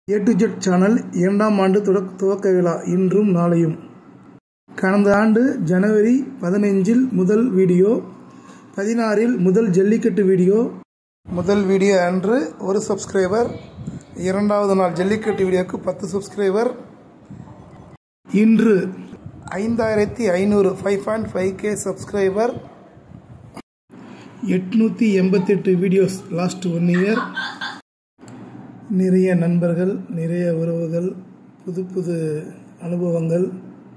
A to jet channel இரண்டாம் ஆண்டு தொடக்க துவக்க விழா இன்றும் நாளையும் கடந்த ஆண்டு ஜனவரி பதினைஞ்சில் முதல் வீடியோ பதினாறில் முதல் ஜல்லிக்கட்டு வீடியோ முதல் வீடியோ அன்று ஒரு சப்ஸ்கிரைபர் இரண்டாவது நாள் ஜல்லிக்கட்டு வீடியோக்கு பத்து சப்ஸ்கிரைபர் இன்று ஐந்தாயிரத்தி ஐநூறு five point five K subscriber எட்நூற்றி எண்பத்தெட்டு வீடியோஸ் லாஸ்ட் ஒன் இயர் நிறைய நண்பர்கள் நிறைய உறவுகள் புது புது அனுபவங்கள்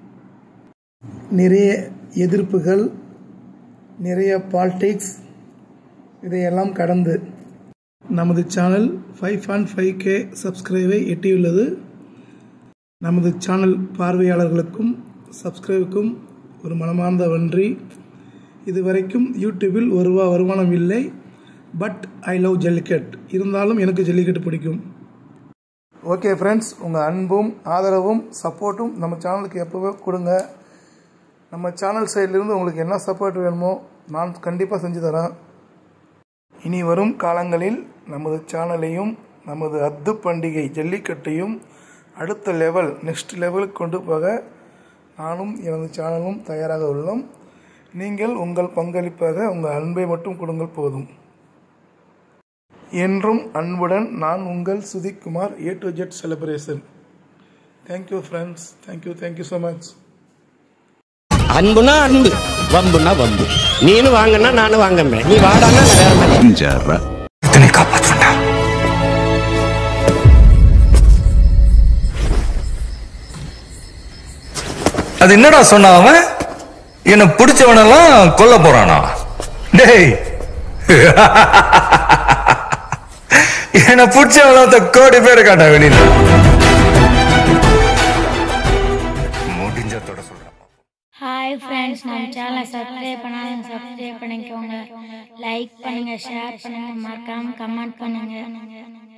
நிறைய எதிர்ப்புகள் நிறைய பாலிடிக்ஸ் இதையெல்லாம் கடந்து நமது channel five point five K சப்ஸ்கிரைபை எட்டியுள்ளது நமது சேனல் பார்வையாளர்களுக்கும் சப்ஸ்கிரைபுக்கும் ஒரு மனமார்ந்த நன்றி இதுவரைக்கும் யூடியூபில் ஒரு ரூபா வருமானம் இல்லை பட் ஐ லவ் ஜல்லிக்கட் இருந்தாலும் எனக்கு ஜல்லிக்கட்டு பிடிக்கும் ஓகே ஃப்ரெண்ட்ஸ் உங்கள் அன்பும் ஆதரவும் சப்போர்ட்டும் நம்ம சேனலுக்கு எப்போவே கொடுங்க நம்ம சேனல் சைட்லேருந்து உங்களுக்கு என்ன சப்போர்ட் வேணுமோ நான் கண்டிப்பாக செஞ்சு தரேன் இனி வரும் காலங்களில் நமது சேனலையும் நமது அத்து பண்டிகை ஜல்லிக்கட்டையும் அடுத்த லெவல் நெக்ஸ்ட் லெவலுக்கு கொண்டு போக நானும் எனது சேனலும் தயாராக உள்ளோம் நீங்கள் உங்கள் பங்களிப்பாக உங்கள் அன்பை மட்டும் கொடுங்கள் போதும் என்றும் அன்புடன் நான் உங்கள் Sudhikumar A to Z celebration thank you friends thank you thank you so much அன்புனா அன்பு வம்புனா வம்பு நீனு வாங்கன்னா நானும் வாங்கமே நீ வாடான்னா நான் வேற மாதிரி செஞ்சாரா இத்தனை காப்பாற்றுண்டா அது என்னடா சொன்னான் அவன் என்ன பிடிச்சவனெல்லாம் கொல்ல போறானா டேய் என்ன பிடிச்சவன கோடி பேர் காட்டா வெளியில முடிஞ்சதோட சொல்றான் ஹாய் ஃப்ரெண்ட்ஸ் நம்ம சேனலை சப்ஸ்கிரைப் பண்ணாலும் சப்ஸ்கிரைப் பண்ணிக்கோங்க லைக் பண்ணுங்க ஷேர் பண்ணுங்க மறக்காம கமெண்ட் பண்ணுங்க